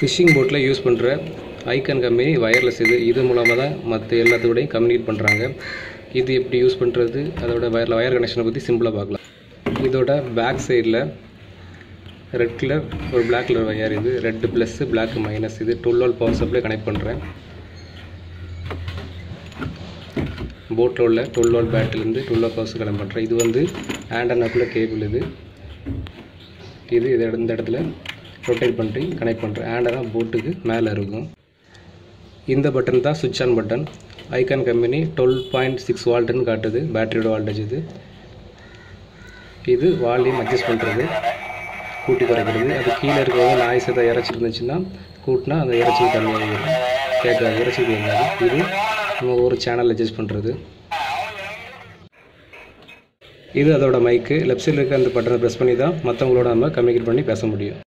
phishing போட்டில் use பண்ணுற icon company wireless இது இது மூலமாக தான் மற்ற எல்லாத்தோடையும் கம்யூனிகேட் பண்ணுறாங்க இது எப்படி யூஸ் பண்ணுறது அதோட வயரில் வயர் கனெக்ஷனை பற்றி சிம்பிளாக பார்க்கலாம் இதோட பேக் சைடில் ரெட் கலர் ஒரு Black கலர் வயர் இது ரெட் ப்ளஸ்ஸு Black மைனஸ் இது twelve volt power supply connect பண்ணுறேன் போட்டில் உள்ள டுவெல் வால் பேட்டிலேருந்து டுவெல் வால் பவர்ஸ் கனெக்ட் பண்ணுறேன் இது வந்து ஆண்டனாக்குள்ள கேபிள் இது இது இது இந்த இடத்துல ரொட்டேட் பண்ணி கனெக்ட் பண்ணுறேன் ஆண்டனா போட்டுக்கு மேலே இருக்கும் இந்த பட்டன் தான் சுவிட்ச் on button icon company twelve point six வால்ட்டுன்னு காட்டுது பேட்டரியோட வால்டேஜ் இது இது வால்யூம் அட்ஜஸ்ட் பண்ணுறது கூட்டி குறைக்கிறது அது கீழே இருக்கிறவங்க நாய்ஸ் எதாவது இறைச்சி இருந்துச்சுன்னா கூட்டினா அந்த இறைச்சல் கம்மியாகிடும் கேட்காது இறைச்சல் கேட்காது இது நம்ம ஒரு சேனல் அட்ஜஸ்ட் பண்ணுறது இது அதோட மைக்கு லெஃப்ட் சைடில் இருக்க அந்த பட்டனை ப்ரெஸ் பண்ணி தான் மற்றவங்களோட நம்ம கம்யூனிகேட் பண்ணி பேச முடியும்